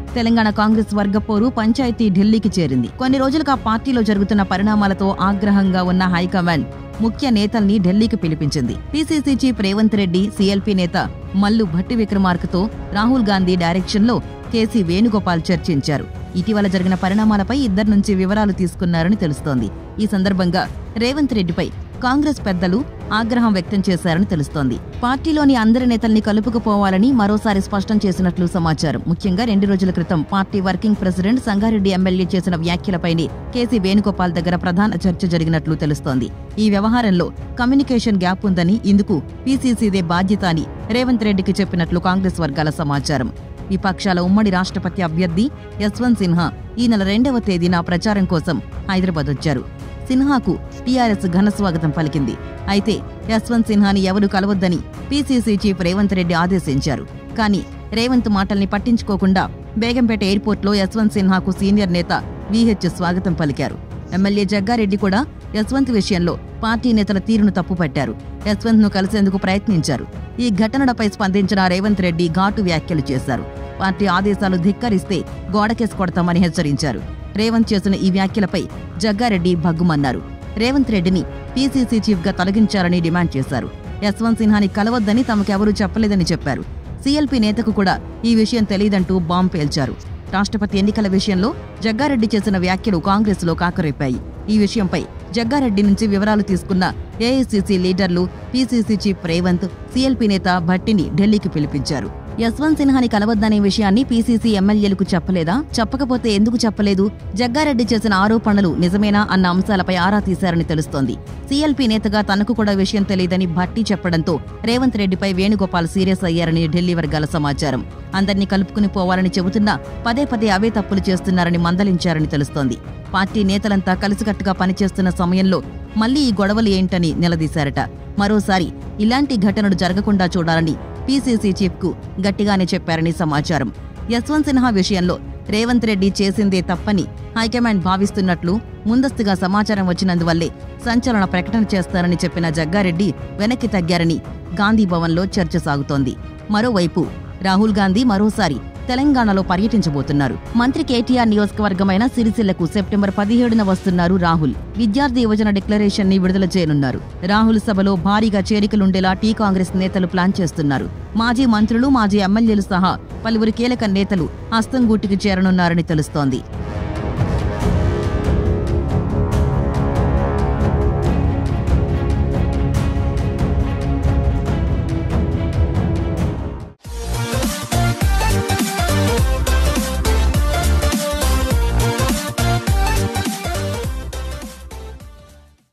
తెలంగాణ కాంగ్రెస్ వర్గ పోరు పంచాయతీ ఢిల్లీకి చేరింది కొన్ని రోజులుగా పార్టీలో జరుగుతున్న పరిణామాలతో ఆగ్రహంగా ఉన్న హైకమాండ్ ముఖ్య నేతల్ని ఢిల్లీకి పిలిపించింది PCC chief Revanth Reddy CLP నేత మల్లు భట్టి విక్రమార్కతో రాహుల్ గాంధీ డైరెక్షన్లో కేసీ వేణుగోపాల్ చర్చించారు ఇటీవల జరిగిన పరిణామాలపై ఇద్దరి నుంచి వివరాలు తీసుకున్నారని తెలుస్తోంది ఈ సందర్భంగా రేవంత్ రెడ్డిపై కాంగ్రెస్ పెద్దలు ఆగ్రహం వ్యక్తం చేశారని తెలుస్తోంది పార్టీలోని అందరి నేతల్ని కలుపుకుపోవాలని మరోసారి స్పష్టం చేసినట్లు సమాచారం ముఖ్యంగా రెండు రోజుల క్రితం party working president Sangareddy MLA చేసిన వ్యాఖ్యలపైనే కేసీ వేణుగోపాల్ దగ్గర ప్రధాన చర్చ జరిగినట్లు తెలుస్తోంది ఈ వ్యవహారంలో కమ్యూనికేషన్ గ్యాప్ ఉందని ఇందుకు పీసీసీదే బాధ్యత అని రేవంత్ రెడ్డికి చెప్పినట్లు కాంగ్రెస్ వర్గాల సమాచారం విపక్షాల ఉమ్మడి రాష్ట్రపతి అభ్యర్థి యశ్వంత్ సిన్హా ఈ నెల రెండవ తేదీన ప్రచారం కోసం హైదరాబాద్ వచ్చారు సిన్హాకు టీఆర్ఎస్ ఘన స్వాగతం పలికింది అయితే యశ్వంత్ సిన్హాని ఎవరూ కలవద్దని పీసీసీ చీఫ్ రేవంత్ రెడ్డి ఆదేశించారు కానీ రేవంత్ మాటల్ని పట్టించుకోకుండా బేగంపేట ఎయిర్పోర్ట్లో యశ్వంత్ సిన్హాకు సీనియర్ నేత వీహెచ్ స్వాగతం పలికారు ఎమ్మెల్యే జగ్గారెడ్డి కూడా యశ్వంత్ విషయంలో పార్టీ నేతల తీరును తప్పుపట్టారు యశ్వంత్ ను కలిసేందుకు ప్రయత్నించారు ఈ ఘటనపై స్పందించిన రేవంత్ రెడ్డి ఘాటు వ్యాఖ్యలు చేశారు పార్టీ ఆదేశాలు ధిక్కరిస్తే గోడకేసి కొడతామని హెచ్చరించారు రేవంత్ చేసిన ఈ వ్యాఖ్యలపై జగ్గారెడ్డి భగ్గుమన్నారు రేవంత్ రెడ్డిని పీసీసీ చీఫ్ గా తొలగించాలని డిమాండ్ చేశారు యశ్వంత్ సిన్హాని కలవద్దని తమకెవరూ చెప్పలేదని చెప్పారు సీఎల్పీ నేతకు కూడా ఈ విషయం తెలియదంటూ బాంబు పేల్చారు రాష్ట్రపతి ఎన్నికల విషయంలో జగ్గారెడ్డి చేసిన వ్యాఖ్యలు కాంగ్రెస్లో కాకరేపాయి ఈ విషయంపై జగ్గారెడ్డి నుంచి వివరాలు తీసుకున్న ఏఐసీసీ లీడర్లు పీసీసీ చీఫ్ రేవంత్ సీఎల్పీ నేత భట్టిని ఢిల్లీకి పిలిపించారు యశ్వంత్ సిన్హాని కలవద్దనే విషయాన్ని పీసీసీ ఎమ్మెల్యేలకు చెప్పలేదా చెప్పకపోతే ఎందుకు చెప్పలేదు జగ్గారెడ్డి చేసిన ఆరోపణలు నిజమేనా అన్న అంశాలపై ఆరా తీశారని తెలుస్తోంది సీఎల్పీ నేతగా తనకు కూడా విషయం తెలియదని భట్టి చెప్పడంతో రేవంత్ రెడ్డిపై వేణుగోపాల్ సీరియస్ అయ్యారని ఢిల్లీ వర్గాల సమాచారం అందరినీ కలుపుకుని పోవాలని చెబుతున్నా పదే పదే అవే తప్పులు చేస్తున్నారని మందలించారని తెలుస్తోంది పార్టీ నేతలంతా కలిసికట్టుగా పనిచేస్తున్న సమయంలో మళ్లీ ఈ గొడవలు ఏంటని నిలదీశారట మరోసారి ఇలాంటి ఘటనలు జరగకుండా చూడాలని పీసీసీ చీఫ్ కు గట్టిగానే చెప్పారని సమాచారం యశ్వంత్ సిన్హా విషయంలో రేవంత్ రెడ్డి చేసిందే తప్పని హైకమాండ్ భావిస్తున్నట్లు ముందస్తుగా సమాచారం వచ్చినందువల్లే సంచలన ప్రకటన చేస్తారని చెప్పిన జగ్గారెడ్డి వెనక్కి తగ్గారని గాంధీ భవన్లో చర్చ సాగుతోంది మరోవైపు రాహుల్ గాంధీ మరోసారి తెలంగాణలో పర్యటించబోతున్నారు మంత్రి కేటీఆర్ నియోజకవర్గమైన సిరిసిల్లకు సెప్టెంబర్ పదిహేడున వస్తున్నారు రాహుల్ విద్యార్థి యువజన డిక్లరేషన్ ని విడుదల చేయనున్నారు రాహుల్ సభలో భారీగా చేరికలుండేలా టీ కాంగ్రెస్ నేతలు ప్లాన్ చేస్తున్నారు మాజీ మంత్రులు మాజీ ఎమ్మెల్యేలు సహా పలువురు కీలక నేతలు హస్తంగూటికి చేరనున్నారని తెలుస్తోంది